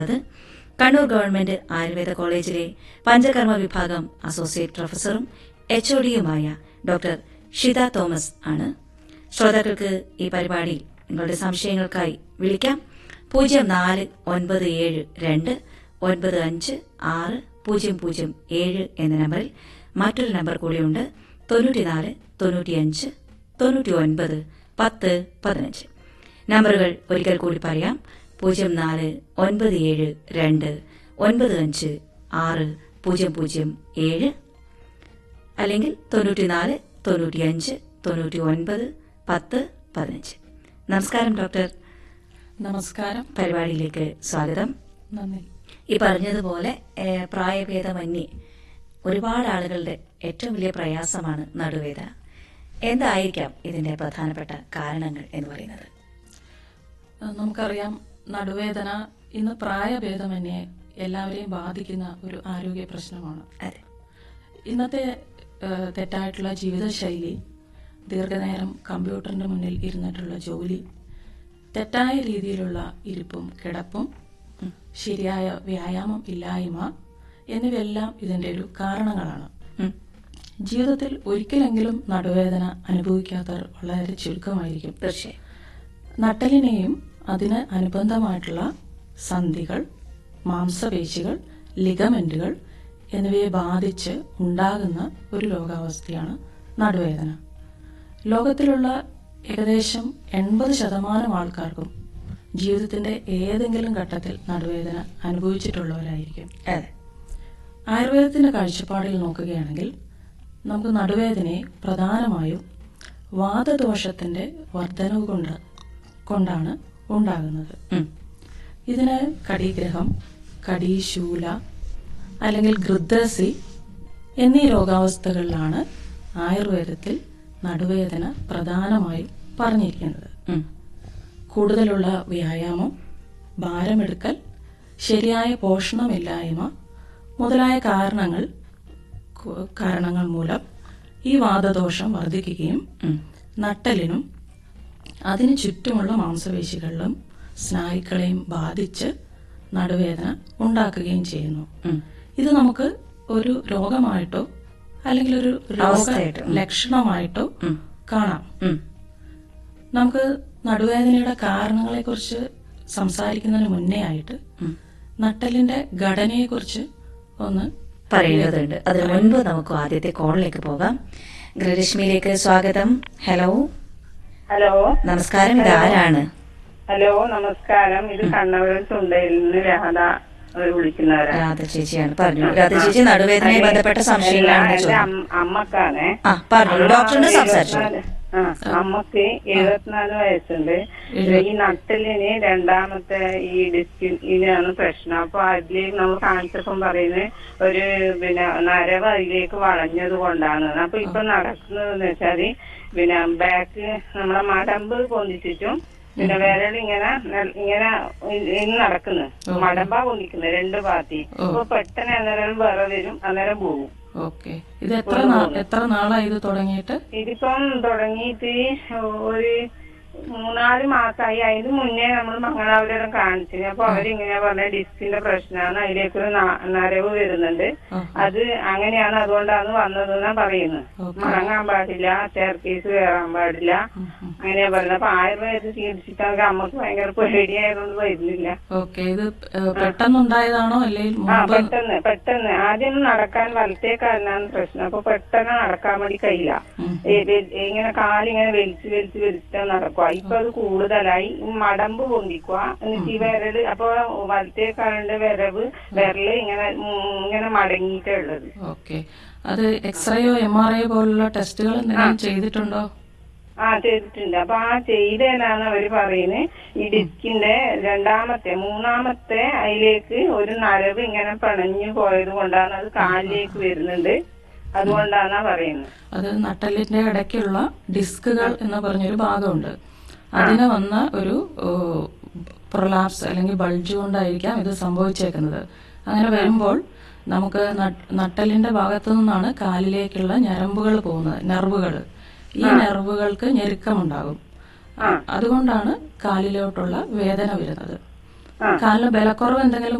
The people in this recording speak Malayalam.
അത് കണ്ണൂർ ഗവൺമെന്റ് ആയുർവേദ കോളേജിലെ പഞ്ചകർമ്മ വിഭാഗം അസോസിയേറ്റ് പ്രൊഫസറും എച്ച് ഒഡിയുമായ ഡോക്ടർ ഷിത തോമസ് ആണ് ശ്രോതാക്കൾക്ക് ഈ പരിപാടി നിങ്ങളുടെ സംശയങ്ങൾക്കായി വിളിക്കാം പൂജ്യം നാല് ഒൻപത് ഏഴ് രണ്ട് ഒൻപത് അഞ്ച് ആറ് പൂജ്യം പൂജ്യം ഏഴ് എന്ന നമ്പറിൽ മറ്റൊരു നമ്പർ കൂടിയുണ്ട് തൊണ്ണൂറ്റിനാല് തൊണ്ണൂറ്റിയഞ്ച് തൊണ്ണൂറ്റി ഒൻപത് പത്ത് പതിനഞ്ച് നമ്പറുകൾ ഒരിക്കൽ കൂടി പറയാം പൂജ്യം നാല് ഒൻപത് ഏഴ് രണ്ട് ഒൻപത് അഞ്ച് ആറ് പൂജ്യം പൂജ്യം ഏഴ് അല്ലെങ്കിൽ തൊണ്ണൂറ്റിനാല് തൊണ്ണൂറ്റിയഞ്ച് തൊണ്ണൂറ്റി ഒൻപത് പത്ത് പതിനഞ്ച് നമസ്കാരം ഡോക്ടർ നമസ്കാരം പരിപാടിയിലേക്ക് സ്വാഗതം നന്ദി ഈ പറഞ്ഞതുപോലെ ഏഹ്, പ്രായഭേദമന്യേ ഒരുപാട് ആളുകളുടെ ഏറ്റവും വലിയ പ്രയാസമാണ് നടുവേദന എന്തായിരിക്കാം ഇതിന്റെ പ്രധാനപ്പെട്ട കാരണങ്ങൾ എന്ന് പറയുന്നത് ഏഹ് നമുക്കറിയാം നടുവേദന ഇന്ന് പ്രായഭേദമന്യേ എല്ലാവരെയും ബാധിക്കുന്ന ഒരു ആരോഗ്യ പ്രശ്നമാണ് അതെ ഇന്നത്തെ ഏഹ് തെറ്റായിട്ടുള്ള ജീവിതശൈലി ദീർഘനേരം കമ്പ്യൂട്ടറിന്റെ മുന്നിൽ ഇരുന്നിട്ടുള്ള ജോലി തെറ്റായ രീതിയിലുള്ള ഇരിപ്പും കിടപ്പും ശരിയായ വ്യായാമം ഇല്ലായ്മ എന്നിവയെല്ലാം ഇതിന്റെ ഒരു കാരണങ്ങളാണ് ഉം. ജീവിതത്തിൽ ഒരിക്കലെങ്കിലും നടുവേദന അനുഭവിക്കാത്തവർ വളരെ ചുരുക്കമായിരിക്കും തീർച്ചയായും നട്ടലിനെയും അതിന് അനുബന്ധമായിട്ടുള്ള സന്ധികൾ മാംസപേശികൾ ലിഗമെന്റുകൾ എന്നിവയെ ബാധിച്ച് ഉണ്ടാകുന്ന ഒരു രോഗാവസ്ഥയാണ് നടുവേദന ലോകത്തിലുള്ള ഏകദേശം എൺപത് ശതമാനം ആൾക്കാർക്കും ജീവിതത്തിന്റെ ഏതെങ്കിലും ഘട്ടത്തിൽ നടുവേദന അനുഭവിച്ചിട്ടുള്ളവരായിരിക്കും അതെ ആയുർവേദത്തിന്റെ കാഴ്ചപ്പാടിൽ നോക്കുകയാണെങ്കിൽ നമുക്ക് നടുവേദനയെ പ്രധാനമായും വാതദോഷത്തിന്റെ വർധനവ് കൊണ്ട് കൊണ്ടാണ് ഉണ്ടാകുന്നത് ഉം. ഇതിന് കടീഗ്രഹം കടീശൂല അല്ലെങ്കിൽ ഗൃദ്രസി എന്നീ രോഗാവസ്ഥകളിലാണ് ആയുർവേദത്തിൽ നടുവേദന പ്രധാനമായും പറഞ്ഞിരിക്കുന്നത് ഉം. കൂടുതലുള്ള വ്യായാമം ഭാരമെടുക്കൽ ശരിയായ പോഷണമില്ലായ്മ മുതലായ കാരണങ്ങൾ കു- കാരണങ്ങൾ മൂലം ഈ വാതദോഷം വർദ്ധിക്കുകയും ഉം. നട്ടലിനും അതിന് ചുറ്റുമുള്ള മാംസപേശികളിലും സ്നായുക്കളെയും ബാധിച്ച് നടുവേദന ഉണ്ടാക്കുകയും ചെയ്യുന്നു ഉം. ഇത് നമുക്ക് ഒരു രോഗമായിട്ടോ അല്ലെങ്കിൽ ഒരു രോഗ അവസ്ഥയായിട്ടോ, ഉം. ലക്ഷണമായിട്ടോ ഉം. കാണാം ഉം. നമുക്ക് നടുവേദനയുടെ കാരണങ്ങളെ കുറിച്ച് സംസാരിക്കുന്നതിന് മുന്നേ ആയിട്ട് ഉം. നട്ടലിന്റെ ഘടനയെ കുറിച്ച് ഒന്ന് പറയേണ്ടതുണ്ട് അതിനു മുൻപ് നമുക്ക് ആദ്യത്തെ കോളിലേക്ക് പോകാം ഗൃഹരശ്മിയിലേക്ക് സ്വാഗതം ഹലോ ഹലോ നമസ്കാരം ഇത് ആരാണ് ഹലോ നമസ്കാരം ഇത് കണ്ണവരം ചുണ്ടയിൽ നിന്ന് രാധ അവര് വിളിക്കുന്നവരാ രാധ ചേച്ചിയാണ് പറഞ്ഞു രാധ ചേച്ചി നടുവേദനയുമായി ബന്ധപ്പെട്ട സംശയങ്ങളാണ് എന്റെ ചോദിച്ചത് അം- അമ്മക്കാണ് ആ പറഞ്ഞു ഡോക്ടറിനോട് സംസാരിച്ചു എഴുപത്തിനാല് ആ അമ്മക്ക് എഴുപത്തിനാല് വയസ്സുണ്ട് ഈ നട്ടലിന് രണ്ടാമത്തെ ഈ ഡിസ്കിനാണ് പ്രശ്നം അപ്പൊ അതില് നമ്മൾ കാണിച്ചപ്പം പറയുന്നത് ഒരു പിന്നെ നരവ് അതിലേക്ക് വളഞ്ഞത് കൊണ്ടാണ് അപ്പൊ ഇപ്പൊ നടക്കുന്നതെന്ന് വെച്ചാല് പിന്നെ ബാക്ക് നമ്മളെ മടമ്പ് പൊന്തിച്ചിട്ടും പിന്നെ വിരൽ ഇങ്ങനെ ന- ഇങ്ങനെ ഇന്ന് നടക്കുന്നു മടമ്പാ പൊന്തിക്കുന്നത് രണ്ട് പാത്തി അപ്പൊ പെട്ടെന്ന് അന്നേരം വേറെ വരും അന്നേരം പോകും ഓക്കെ ഇത് എത്ര നാ- എത്ര നാളായി ഇത് തുടങ്ങിയിട്ട് ഇതിപ്പം തുടങ്ങിയിട്ട് ഒരു മൂന്നാല് മാസമായി അതിന് മുന്നേ നമ്മൾ മംഗളാപുരം കാണിച്ചിന് അപ്പൊ അവരിങ്ങനെ പറഞ്ഞ ഡിസ്കിന്റെ പ്രശ്നമാണ് അതിലേക്കൊരു ന- നരവ് വരുന്നുണ്ട് ആ. അത് അങ്ങനെയാണ് അതുകൊണ്ടാണ് വന്നതെന്നാ പറയുന്നത് ഓക്കെ. മടങ്ങാൻ പാടില്ല സ്റ്റെയർകേസ് കയറാൻ പാടില്ല ഉം, ഉം. അങ്ങനെയാ പറയുന്നത് അപ്പൊ ആയുർവേദ ചികിത്സിക്കാൻ അമ്മക്ക് ഭയങ്കര പേടിയായതുകൊണ്ട് വരുന്നില്ല ഓക്കെ ഇത് ഏഹ്, പെട്ടെന്നുണ്ടായതാണോ അല്ലെങ്കിൽ ആ മുമ്പ് പെട്ടെന്ന് പെട്ടെന്ന് ആദ്യം നടക്കാൻ വലത്തേക്കാരനാണ് പ്രശ്നം അപ്പൊ പെട്ടെന്ന് നടക്കാൻ വേണ്ടി കഴിയില്ല ഉം. ഏ, വെ- ഇങ്ങനെ കാലിങ്ങനെ വലിച്ച് വലിച്ച് വലിച്ചിട്ട് നടക്കുക ഇപ്പൊ അത് കൂടുതലായി ഈ മടമ്പ് പൊന്തിക്കുക എന്നിട്ട് ഈ വിരല് അപ്പൊ വലത്തേക്കാലിന്റെ വിരവ് വിരല് ഇങ്ങനെ ഉം, ഇങ്ങനെ മടങ്ങിയിട്ടുള്ളത് ഓക്കെ അത് എക്സ്റേയോ എം ആർ ഐ പോലുള്ള ടെസ്റ്റുകൾ എന്തെങ്കിലും ചെയ്തിട്ടുണ്ടോ ആ ചെയ്തിട്ടുണ്ട് അപ്പൊ ആ ചെയ്തതിനാണ് അവര് പറയുന്നത് ഈ ഡിസ്കിന്റെ രണ്ടാമത്തെ മൂന്നാമത്തെ അതിലേക്ക് ഒരു നരവ് ഇങ്ങനെ പിണഞ്ഞു പോയത് കൊണ്ടാണ് അത് കാലിലേക്ക് വരുന്നുണ്ട് അതുകൊണ്ടാണ് പറയുന്നത് അത് നട്ടലിന്റെ ഇടയ്ക്കുള്ള ഡിസ്കുകൾ എന്ന് പറഞ്ഞൊരു ഭാഗമുണ്ട് അതിന് വന്ന ഒരു പ്രൊലാപ്സ് അല്ലെങ്കിൽ ബൾജ് കൊണ്ടായിരിക്കാം ഇത് സംഭവിച്ചേക്കുന്നത് അങ്ങനെ വരുമ്പോൾ നമുക്ക് നട്ട്- നട്ടലിന്റെ ഭാഗത്തു നിന്നാണ് കാലിലേക്കുള്ള ഞരമ്പുകൾ പോകുന്നത് നെർവുകൾ ഈ നെർവുകൾക്ക് ഞെരുക്കമുണ്ടാകും അതുകൊണ്ടാണ് കാലിലോട്ടുള്ള വേദന വരുന്നത് ആ. കാലിന് ബലക്കുറവ് എന്തെങ്കിലും